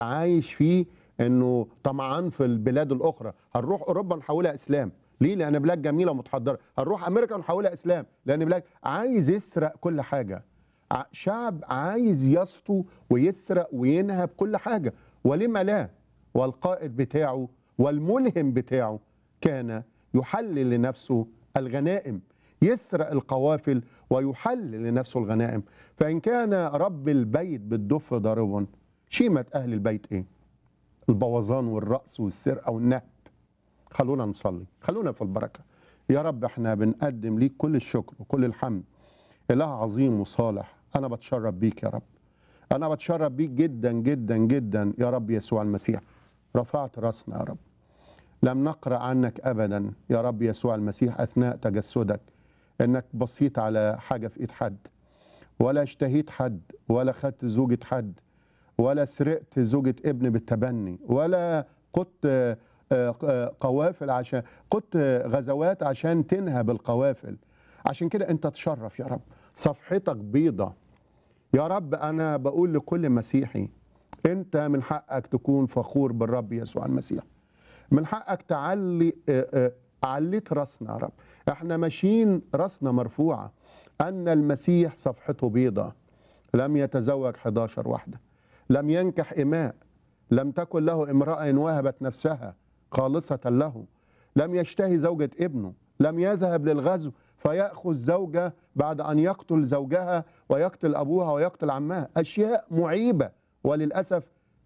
عايش فيه انه طمعان في البلاد الاخرى هنروح اوروبا نحولها اسلام ليه لان بلاد جميله ومتحضره هنروح امريكا نحولها اسلام لان بلاد عايز يسرق كل حاجه ع- شعب عايز يسطو ويسرق وينهب كل حاجه ولما لا والقائد بتاعه والملهم بتاعه كان يحلل لنفسه الغنائم يسرق القوافل ويحلل لنفسه الغنائم فإن كان رب البيت بالدف ضاربا شيمة أهل البيت إيه البوظان والرأس والسرقة والنهب خلونا نصلي خلونا في البركة يا رب احنا بنقدم ليك كل الشكر وكل الحمد إله عظيم وصالح أنا بتشرف بيك يا رب أنا بتشرف بيك جدا جدا جدا يا رب يسوع المسيح رفعت راسنا يا رب لم نقرأ عنك أبدا يا رب يسوع المسيح أثناء تجسدك إنك بصيت على حاجة في إيد حد ولا اشتهيت حد ولا خدت زوجة حد ولا سرقت زوجة ابن بالتبني ولا قدت آه، آه، قوافل عشان قدت غزوات عشان تنهب القوافل عشان كده انت تشرف يا رب صفحتك بيضة يا رب انا بقول لكل مسيحي انت من حقك تكون فخور بالرب يسوع المسيح من حقك تعلي آه، آه، عليت راسنا يا رب احنا ماشيين راسنا مرفوعة ان المسيح صفحته بيضة لم يتزوج 11 واحدة لم ينكح إماء لم تكن له امرأة وهبت نفسها خالصة له لم يشتهي زوجة ابنه لم يذهب للغزو فيأخذ زوجة بعد أن يقتل زوجها ويقتل أبوها ويقتل عمها أشياء معيبة وللأسف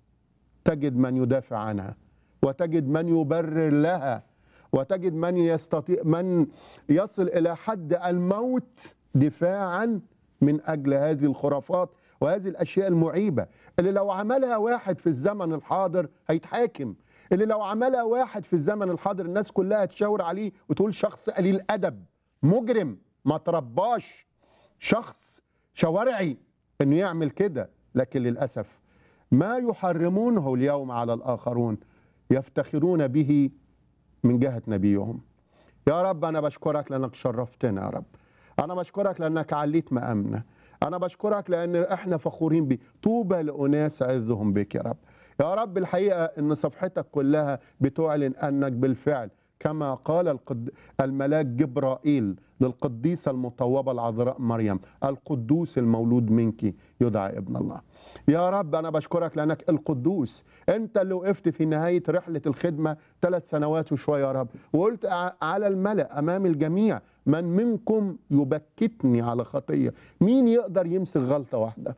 تجد من يدافع عنها وتجد من يبرر لها وتجد من يستطيع من يصل الى حد الموت دفاعا من اجل هذه الخرافات وهذه الاشياء المعيبه اللي لو عملها واحد في الزمن الحاضر هيتحاكم اللي لو عملها واحد في الزمن الحاضر الناس كلها تشاور عليه وتقول شخص قليل ادب مجرم ما ترباش شخص شوارعي انه يعمل كده لكن للاسف ما يحرمونه اليوم على الاخرون يفتخرون به من جهه نبيهم يا رب انا بشكرك لانك شرفتنا يا رب انا بشكرك لانك عليت مقامنا انا بشكرك لان احنا فخورين بيك طوبى لاناس عزهم بك يا رب يا رب الحقيقه ان صفحتك كلها بتعلن انك بالفعل كما قال القد... الملاك جبرائيل للقديسه المطوبه العذراء مريم القدوس المولود منك يدعى ابن الله يا رب انا بشكرك لانك القدوس انت اللي وقفت في نهايه رحله الخدمه ثلاث سنوات وشويه يا رب وقلت ع- على الملا امام الجميع من منكم يبكتني على خطيه مين يقدر يمسك غلطه واحده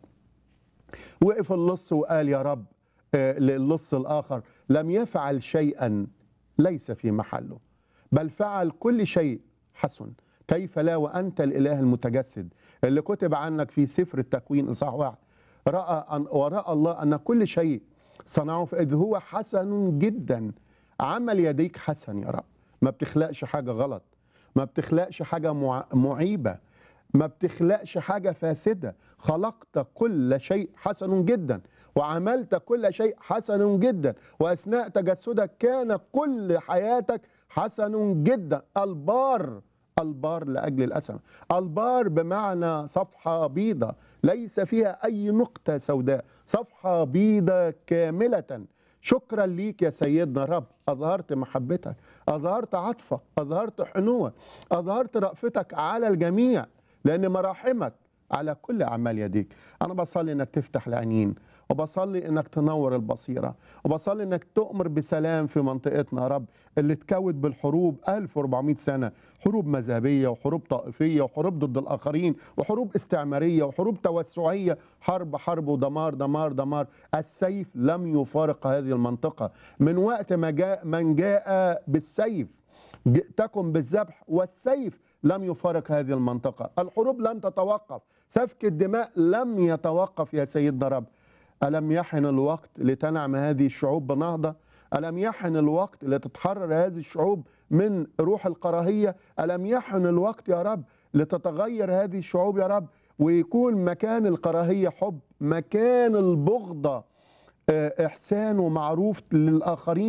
وقف اللص وقال يا رب آه، للص الاخر لم يفعل شيئا ليس في محله بل فعل كل شيء حسن كيف لا وانت الاله المتجسد اللي كتب عنك في سفر التكوين اصحاح واحد راى أن وراى الله ان كل شيء صنعه فاذ هو حسن جدا عمل يديك حسن يا رب ما بتخلقش حاجه غلط ما بتخلقش حاجه مع- معيبه ما بتخلقش حاجة فاسدة خلقت كل شيء حسن جدا وعملت كل شيء حسن جدا وأثناء تجسدك كان كل حياتك حسن جدا البار البار لأجل الأسم البار بمعنى صفحة بيضة ليس فيها أي نقطة سوداء صفحة بيضة كاملة شكرا ليك يا سيدنا رب أظهرت محبتك أظهرت عطفك أظهرت حنوة أظهرت رأفتك على الجميع لأن مراحمك على كل أعمال يديك أنا بصلي إنك تفتح العينين وبصلي إنك تنور البصيرة وبصلي إنك تؤمر بسلام في منطقتنا يا رب اللي اتكوت بالحروب 1400 سنة حروب مذهبية وحروب طائفية وحروب ضد الآخرين وحروب استعمارية وحروب توسعية حرب حرب ودمار دمار دمار السيف لم يفارق هذه المنطقة من وقت ما جاء من جاء بالسيف جئتكم بالذبح والسيف لم يفارق هذه المنطقة الحروب لم تتوقف سفك الدماء لم يتوقف يا سيدنا رب ألم يحن الوقت لتنعم هذه الشعوب بنهضة ألم يحن الوقت لتتحرر هذه الشعوب من روح الكراهية ألم يحن الوقت يا رب لتتغير هذه الشعوب يا رب ويكون مكان الكراهية حب مكان البغضة آه، إحسان ومعروف للآخرين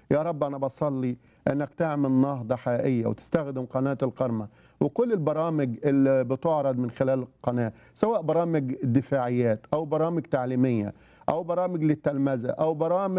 يا رب انا بصلي انك تعمل نهضه حقيقيه وتستخدم قناه القرمه وكل البرامج اللي بتعرض من خلال القناه سواء برامج دفاعيات او برامج تعليميه او برامج للتلمذه او برامج